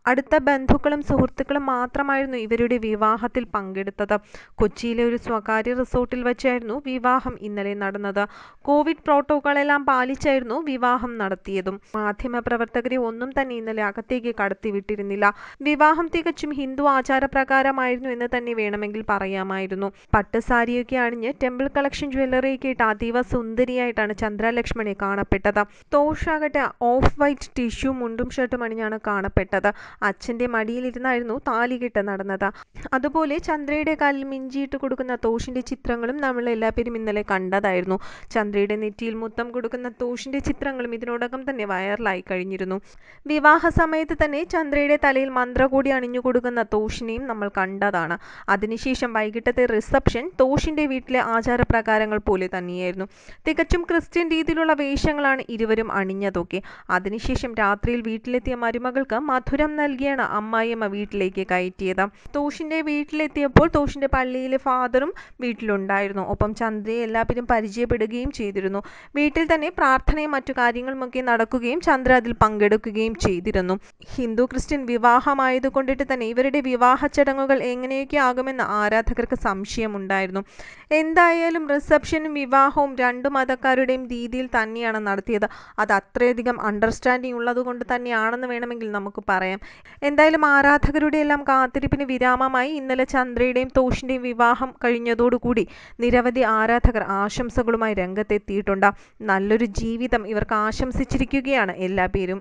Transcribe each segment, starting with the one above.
അടുത്ത ബന്ധുക്കളും സുഹൃത്തുക്കളും മാത്രമായിരുന്നു ഇവരുടെ വിവാഹത്തിൽ പങ്കെടുത്തത് കൊച്ചിയിലെ ഒരു സ്വകാര്യ റിസോർട്ടിൽ വെച്ചായിരുന്നു വിവാഹം ഇന്നലെ നടന്നത് കോവിഡ് പ്രോട്ടോക്കോളെല്ലാം പാലിച്ചായിരുന്നു വിവാഹം നടത്തിയതും മാധ്യമപ്രവർത്തകരെ ഒന്നും തന്നെ ഇന്നലെ അകത്തേക്ക് കടത്തിവിട്ടിരുന്നില്ല വിവാഹം തികച്ചും ഹിന്ദു ആചാരപ്രകാരമായിരുന്നു എന്ന് തന്നെ വേണമെങ്കിൽ പറയാമായിരുന്നു പട്ടുസാരിയൊക്കെ അണിഞ്ഞ് ടെമ്പിൾ കളക്ഷൻ ജ്വല്ലറിയൊക്കെ ഇട്ട് അതീവ സുന്ദരിയായിട്ടാണ് ചന്ദ്രലക്ഷ്മണി കാണപ്പെട്ടത് തോഷാകട്ടെ ഓഫ് വൈറ്റ് ടിഷ്യൂ മുണ്ടും ഷർട്ടും അണിഞ്ഞാണ് കാണപ്പെട്ടത് അച്ഛന്റെ മടിയിലിരുന്നായിരുന്നു താലികെട്ട് നടന്നത് അതുപോലെ ചന്ദ്രയുടെ കാലിൽ മിഞ്ചിയിട്ട് കൊടുക്കുന്ന തോഷിന്റെ ചിത്രങ്ങളും നമ്മൾ എല്ലാവരും ഇന്നലെ കണ്ടതായിരുന്നു ചന്ദ്രയുടെ നെറ്റിയിൽ മുത്തം കൊടുക്കുന്ന തോഷിന്റെ ചിത്രങ്ങളും ഇതിനോടകം തന്നെ വൈറലായി കഴിഞ്ഞിരുന്നു വിവാഹ സമയത്ത് തന്നെ ചന്ദ്രയുടെ തലയിൽ മന്ത്രകൂടി അണിഞ്ഞു കൊടുക്കുന്ന തോഷിനെയും നമ്മൾ കണ്ടതാണ് അതിനുശേഷം വൈകിട്ടത്തെ റിസപ്ഷൻ തോഷിന്റെ വീട്ടിലെ ആചാരപ്രകാരങ്ങൾ പോലെ തന്നെയായിരുന്നു തികച്ചും ക്രിസ്ത്യൻ രീതിയിലുള്ള വേഷങ്ങളാണ് ഇരുവരും അണിഞ്ഞതൊക്കെ അതിനുശേഷം രാത്രിയിൽ വീട്ടിലെത്തിയ മരുമകൾക്ക് മധുരം നൽകിയാണ് അമ്മായിയമ്മ വീട്ടിലേക്ക് കയറ്റിയത് തോഷിന്റെ വീട്ടിലെത്തിയപ്പോൾ തോഷിന്റെ പള്ളിയിലെ ഫാദറും വീട്ടിലുണ്ടായിരുന്നു ഒപ്പം ചന്ദ്രയെ എല്ലാവരും പരിചയപ്പെടുകയും ചെയ്തിരുന്നു വീട്ടിൽ തന്നെ പ്രാർത്ഥനയും മറ്റു കാര്യങ്ങളുമൊക്കെ നടക്കുകയും ചന്ദ്ര അതിൽ പങ്കെടുക്കുകയും ചെയ്തിരുന്നു ഹിന്ദു ക്രിസ്ത്യൻ വിവാഹമായതുകൊണ്ടിട്ട് തന്നെ ഇവരുടെ വിവാഹ ചടങ്ങുകൾ എങ്ങനെയൊക്കെ ആകുമെന്ന് ആരാധകർക്ക് സംശയമുണ്ടായിരുന്നു എന്തായാലും റിസപ്ഷനും വിവാഹവും രണ്ടു മതക്കാരുടെയും രീതിയിൽ തന്നെയാണ് നടത്തിയത് അത് അത്രയധികം അണ്ടർസ്റ്റാൻഡിങ് ഉള്ളതുകൊണ്ട് തന്നെയാണെന്ന് വേണമെങ്കിൽ നമുക്ക് പറയാം എന്തായാലും ആരാധകരുടെ എല്ലാം കാത്തിരിപ്പിന് വിരാമമായി ഇന്നലെ ചന്ദ്രയുടെയും തോഷിന്റെയും വിവാഹം കഴിഞ്ഞതോടുകൂടി നിരവധി ആരാധകർ ആശംസകളുമായി രംഗത്തെത്തിയിട്ടുണ്ട് നല്ലൊരു ജീവിതം ഇവർക്ക് ആശംസിച്ചിരിക്കുകയാണ് എല്ലാ പേരും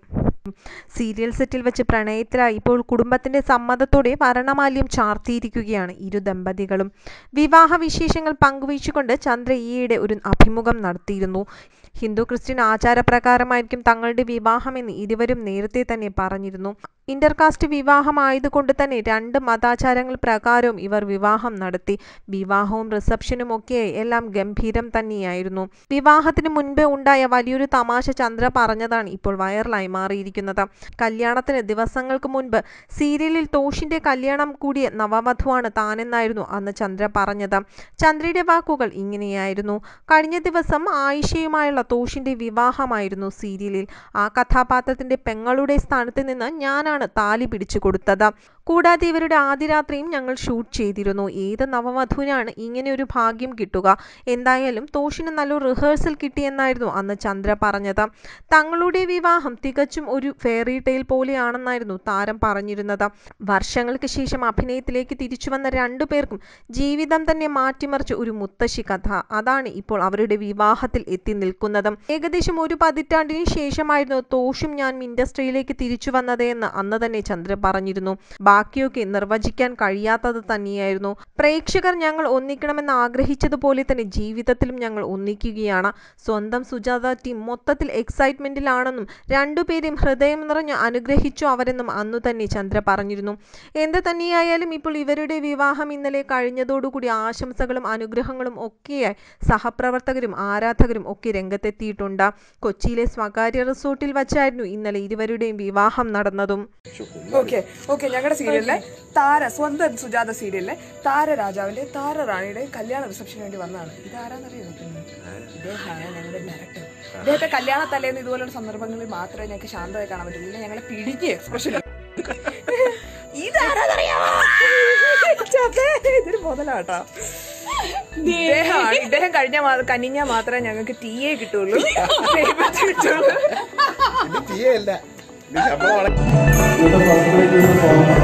സീരിയൽ സെറ്റിൽ വെച്ച് പ്രണയത്തിലായി ഇപ്പോൾ കുടുംബത്തിന്റെ സമ്മതത്തോടെ വരണമാല്യം ചാർത്തിയിരിക്കുകയാണ് ഇരു ദമ്പതികളും വിവാഹ വിശേഷങ്ങൾ പങ്കുവച്ചുകൊണ്ട് ചന്ദ്ര ഈയിടെ ഒരു അഭിമുഖം നടത്തിയിരുന്നു ഹിന്ദു ക്രിസ്ത്യൻ ആചാരപ്രകാരമായിരിക്കും തങ്ങളുടെ വിവാഹമെന്ന് ഇരുവരും നേരത്തെ തന്നെ പറഞ്ഞിരുന്നു ഇന്റർകാസ്റ്റ് വിവാഹമായതുകൊണ്ട് തന്നെ രണ്ട് മതാചാരങ്ങൾ പ്രകാരവും ഇവർ വിവാഹം നടത്തി വിവാഹവും റിസപ്ഷനും ഒക്കെയായി എല്ലാം ഗംഭീരം തന്നെയായിരുന്നു വിവാഹത്തിന് മുൻപേ ഉണ്ടായ വലിയൊരു തമാശ ചന്ദ്ര പറഞ്ഞതാണ് ഇപ്പോൾ വൈറലായി മാറിയിരിക്കുന്നത് കല്യാണത്തിന് ദിവസങ്ങൾക്ക് മുൻപ് സീരിയലിൽ തോഷിന്റെ കല്യാണം കൂടിയ നവവധുവാണ് താനെന്നായിരുന്നു അന്ന് ചന്ദ്ര പറഞ്ഞത് ചന്ദ്രയുടെ വാക്കുകൾ ഇങ്ങനെയായിരുന്നു കഴിഞ്ഞ ദിവസം ആയിഷയുമായുള്ള തോഷിന്റെ വിവാഹമായിരുന്നു സീരിയലിൽ ആ കഥാപാത്രത്തിന്റെ പെങ്ങളുടെ സ്ഥാനത്ത് നിന്ന് ഞാനാണ് താലി പിടിച്ചു കൊടുത്തത് കൂടാതെ ഇവരുടെ ആദ്യ രാത്രിയും ഞങ്ങൾ ഷൂട്ട് ചെയ്തിരുന്നു ഏത് നവവധുവിനാണ് ഇങ്ങനെ ഒരു ഭാഗ്യം കിട്ടുക എന്തായാലും തോഷിന് നല്ലൊരു റിഹേഴ്സൽ കിട്ടിയെന്നായിരുന്നു അന്ന് ചന്ദ്ര പറഞ്ഞത് തങ്ങളുടെ വിവാഹം തികച്ചും ഒരു ഫെയറി ടെയിൽ പോലെയാണെന്നായിരുന്നു താരം പറഞ്ഞിരുന്നത് വർഷങ്ങൾക്ക് ശേഷം അഭിനയത്തിലേക്ക് തിരിച്ചു വന്ന രണ്ടു പേർക്കും ജീവിതം തന്നെ മാറ്റിമറിച്ച ഒരു മുത്തശ്ശി കഥ അതാണ് ഇപ്പോൾ അവരുടെ വിവാഹത്തിൽ എത്തി നിൽക്കുന്നത് ഏകദേശം ഒരു പതിറ്റാണ്ടിന് ശേഷമായിരുന്നു തോഷും ഞാൻ ഇൻഡസ്ട്രിയിലേക്ക് തിരിച്ചു വന്നത് എന്ന് അന്ന് തന്നെ ചന്ദ്ര പറഞ്ഞിരുന്നു ബാക്കിയൊക്കെ നിർവചിക്കാൻ കഴിയാത്തത് തന്നെയായിരുന്നു പ്രേക്ഷകർ ഞങ്ങൾ ഒന്നിക്കണമെന്ന് ആഗ്രഹിച്ചതുപോലെ തന്നെ ജീവിതത്തിലും ഞങ്ങൾ ഒന്നിക്കുകയാണ് സ്വന്തം സുജാത ടീം മൊത്തത്തിൽ എക്സൈറ്റ്മെന്റിലാണെന്നും രണ്ടുപേരെയും ഹൃദയം നിറഞ്ഞ് അനുഗ്രഹിച്ചു അവരെന്നും അന്നു തന്നെ ചന്ദ്ര പറഞ്ഞിരുന്നു എന്ത് തന്നെയായാലും ഇപ്പോൾ ഇവരുടെ വിവാഹം ഇന്നലെ കഴിഞ്ഞതോടുകൂടി ആശംസകളും അനുഗ്രഹങ്ങളും ഒക്കെയായി സഹപ്രവർത്തകരും ആരാധകരും ഒക്കെ രംഗത്തെത്തിയിട്ടുണ്ട് കൊച്ചിയിലെ സ്വകാര്യ റിസോർട്ടിൽ വച്ചായിരുന്നു ഇന്നലെ ഇരുവരുടെയും വിവാഹം നടന്നതും ഓക്കെ ഓക്കെ ഞങ്ങളുടെ സീരിയലിലെ താര സ്വന്തം സുജാത സീരിയലിലെ താര രാജാവിന്റെ താര റാണിയുടെ കല്യാണ റിസപ്ഷന് വേണ്ടി വന്നതാണ് ഇതാരാന്നറിയോ പിന്നെ ഇദ്ദേഹമാണ് ഞങ്ങളുടെ ഡയറക്ടർ ഇദ്ദേഹത്തെ കല്യാണ തലേന്ന് ഇതുപോലുള്ള സന്ദർഭങ്ങളിൽ മാത്രമേ ഞങ്ങൾക്ക് ശാന്തമായി കാണാൻ പറ്റുള്ളൂ ഇല്ല ഞങ്ങളെ പിടിക്കുക എക്സ്പ്രഷൻ ഇതാരാന്നറിയാമോ ചപ്പേ, ഇതൊരു മുതലാട്ടോ ഇദ്ദേഹമാണ് ഇദ്ദേഹം കഴിഞ്ഞ കനിഞ്ഞാ മാത്രമേ ഞങ്ങൾക്ക് ടീയേ കിട്ടുള്ളൂ famous കിട്ടുള്ളൂ ഇത് തീയല്ല ഇത് ശമ്പളം ഇന്നത്തെ പ്രസന്റേഷൻ ഫോം